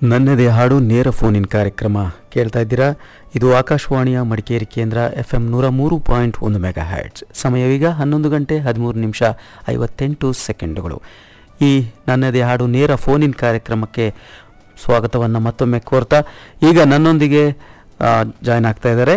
ನನ್ನದೇ ಹಾಡು ನೇರ ಫೋನಿನ್ ಕಾರ್ಯಕ್ರಮ ಕೇಳ್ತಾ ಇದ್ದೀರಾ ಇದು ಆಕಾಶವಾಣಿಯ ಮಡಿಕೇರಿ ಕೇಂದ್ರ ಎಫ್ ಎಂ ನೂರ ಮೂರು ಪಾಯಿಂಟ್ ಒಂದು ಮೆಗಾ ಹ್ಯಾಟ್ಸ್ ಸಮಯವೀಗ ಹನ್ನೊಂದು ಗಂಟೆ ಹದಿಮೂರು ನಿಮಿಷ ಐವತ್ತೆಂಟು ಸೆಕೆಂಡುಗಳು ಈ ನನ್ನದೇ ಹಾಡು ನೇರ ಫೋನಿನ್ ಕಾರ್ಯಕ್ರಮಕ್ಕೆ ಸ್ವಾಗತವನ್ನು ಮತ್ತೊಮ್ಮೆ ಕೋರ್ತಾ ಈಗ ನನ್ನೊಂದಿಗೆ ಜಾಯ್ನ್ ಆಗ್ತಾ ಇದ್ದಾರೆ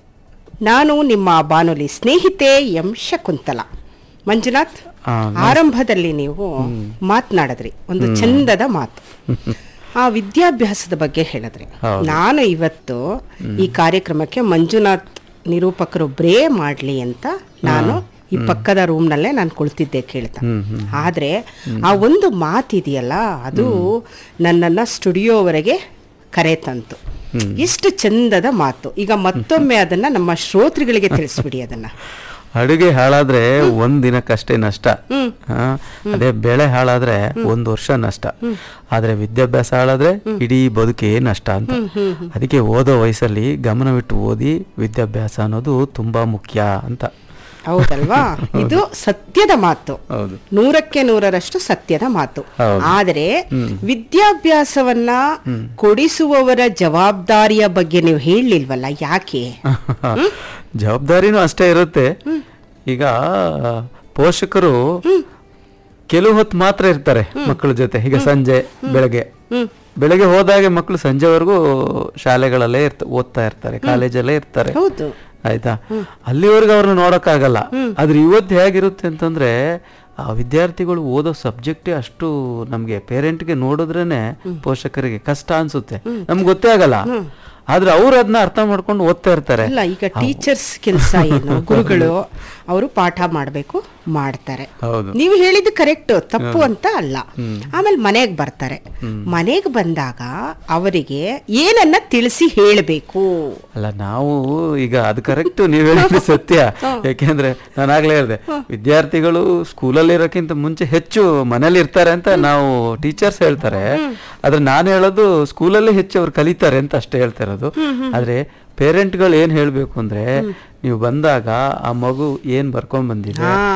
ನಾನು ನಿಮ್ಮ ಬಾನುಲಿ ಸ್ನೇಹಿತೆ ಎಂ ಶಕುಂತಲ ಮಂಜುನಾಥ್ ಆ, ಆರಂಭದಲ್ಲಿ ನೀವು ಮಾತನಾಡಿದ್ರಿ ಒಂದು ಚಂದದ ಮಾತು ಆ ವಿದ್ಯಾಭ್ಯಾಸದ ಬಗ್ಗೆ ಹೇಳಿದ್ರಿ ಹೌದು. ನಾನು ಇವತ್ತು ಈ ಕಾರ್ಯಕ್ರಮಕ್ಕೆ ಮಂಜುನಾಥ್ ನಿರೂಪಕರೊಬ್ಬರೇ ಮಾಡ್ಲಿ ಅಂತ ನಾನು ಈ ಪಕ್ಕದ ರೂಮ್ನಲ್ಲೇ ನಾನು ಕುಳಿತಿದ್ದೆ ಕೇಳ್ತಾ ಆದ್ರೆ ಆ ಒಂದು ಮಾತಿದೆಯಲ್ಲ ಅದು ನನ್ನನ್ನ ಸ್ಟುಡಿಯೋವರೆಗೆ ಕರೆ ತಂತು ಎಷ್ಟು ಚಂದದ ಮಾತು ಈಗ ಮತ್ತೊಮ್ಮೆ ಅದನ್ನ ನಮ್ಮ ಶ್ರೋತೃಗಳಿಗೆ ತಿಳಿಸ್ಬಿಡಿ ಅದನ್ನ ಅಡುಗೆ ಹಾಳಾದ್ರೆ ಒಂದ್ ದಿನಕ್ಕಷ್ಟೇ ನಷ್ಟ ಹಾ, ಅದೇ ಬೆಳೆ ಹಾಳಾದ್ರೆ ಒಂದ್ ವರ್ಷ ನಷ್ಟ ಆದ್ರೆ ವಿದ್ಯಾಭ್ಯಾಸ ಹಾಳಾದ್ರೆ ಇಡೀ ಬದುಕೇ ನಷ್ಟ ಅಂತ ಅದಕ್ಕೆ ಓದೋ ವಯಸ್ಸಲ್ಲಿ ಗಮನವಿಟ್ಟು ಓದಿ ವಿದ್ಯಾಭ್ಯಾಸ ಅನ್ನೋದು ತುಂಬಾ ಮುಖ್ಯ ಅಂತ ಹೌದಲ್ವಾ ಇದು ಸತ್ಯದ ಮಾತು ಹೌದು ನೂರಕ್ಕೆ ನೂರರಷ್ಟು ಸತ್ಯದ ಮಾತು ಹೌದು. ಆದರೆ ವಿದ್ಯಾಭ್ಯಾಸವನ್ನ ಕೊಡಿಸುವವರ ಜವಾಬ್ದಾರಿಯ ಬಗ್ಗೆ ನೀವು ಹೇಳಲಿಲ್ವಲ್ಲ ಯಾಕೆ ಜವಾಬ್ದಾರಿನೂ ಅಷ್ಟೇ ಇರುತ್ತೆ ಈಗ ಪೋಷಕರು ಕೆಲವು ಹೊತ್ತು ಮಾತ್ರ ಇರ್ತಾರೆ ಮಕ್ಕಳ ಜೊತೆ ಈಗ ಸಂಜೆ ಬೆಳಗ್ಗೆ ಬೆಳಗ್ಗೆ ಹೋದಾಗೆ ಮಕ್ಕಳು ಸಂಜೆವರೆಗೂ ಶಾಲೆಗಳಲ್ಲೇ ಇರ್ತ ಓದ್ತಾ ಇರ್ತಾರೆ ಕಾಲೇಜಲ್ಲೇ ಇರ್ತಾರೆ ಹೌದು ಆಯ್ತಾ ಅಲ್ಲಿವರೆಗೂ ಅವ್ರನ್ನ ನೋಡಕ್ಕಾಗಲ್ಲ ಆದ್ರೆ ಇವತ್ತು ಹೇಗಿರುತ್ತೆ ಅಂತಂದ್ರೆ ಆ ವಿದ್ಯಾರ್ಥಿಗಳು ಓದೋ ಸಬ್ಜೆಕ್ಟೇ ಅಷ್ಟು ನಮ್ಗೆ ಪೇರೆಂಟ್ಗೆ ನೋಡಿದ್ರೇನೆ ಪೋಷಕರಿಗೆ ಕಷ್ಟ ಅನ್ಸುತ್ತೆ ನಮ್ಗೆ ಗೊತ್ತೇ ಆಗಲ್ಲ ಆದ್ರೆ ಅವ್ರು ಅದನ್ನ ಅರ್ಥ ಮಾಡ್ಕೊಂಡು ಓದ್ತಾ ಇರ್ತಾರೆ ಅಲ್ಲ ಈಗ ಟೀಚರ್ಸ್ ಕೆಲಸ ಏನು ಗುರುಗಳು ಅವರು ಪಾಠ ಮಾಡಬೇಕು ಮಾಡ್ತಾರೆ ಹೌದು ನೀವು ಹೇಳಿದ್ದು ಕರೆಕ್ಟ್ ತಪ್ಪು ಅಂತ ಅಲ್ಲ ಆಮೇಲೆ ಮನೆಗೆ ಬರ್ತಾರೆ ಮನೆಗೆ ಬಂದಾಗ ಅವರಿಗೆ ಏನನ್ನ ತಿಳಿಸಿ ಹೇಳಬೇಕು ಅಲ್ಲ ನಾವು ಈಗ ಅದು ಕರೆಕ್ಟ್ ನೀವ್ ಹೇಳಿದ್ದು ಸತ್ಯ ಯಾಕೆಂದ್ರೆ ನಾನು ಆಗ್ಲೇ ಹೇಳಿದೆ ವಿದ್ಯಾರ್ಥಿಗಳು ಸ್ಕೂಲಲ್ಲಿ ಇರೋಕ್ಕಿಂತ ಮುಂಚೆ ಹೆಚ್ಚು ಮನೇಲಿ ಇರ್ತಾರೆ ಅಂತ ನಾವು ಟೀಚರ್ಸ್ ಹೇಳ್ತಾರೆ ಆದ್ರೆ ನಾನು ಹೇಳೋದು ಸ್ಕೂಲಲ್ಲಿ ಹೆಚ್ಚು ಅವ್ರು ಕಲಿತಾರೆ ಅಂತ ಅಷ್ಟೇ ಹೇಳ್ತಾ ಇರೋದು ಆದ್ರೆ ಪೇರೆಂಟ್ಗಳು ಏನ್ ಹೇಳ್ಬೇಕು ಅಂದ್ರೆ ನೀವು ಬಂದಾಗ ಆ ಮಗು ಏನ್ ಬರ್ಕೊಂಡ್ ಬಂದಿದೆ ಹಾ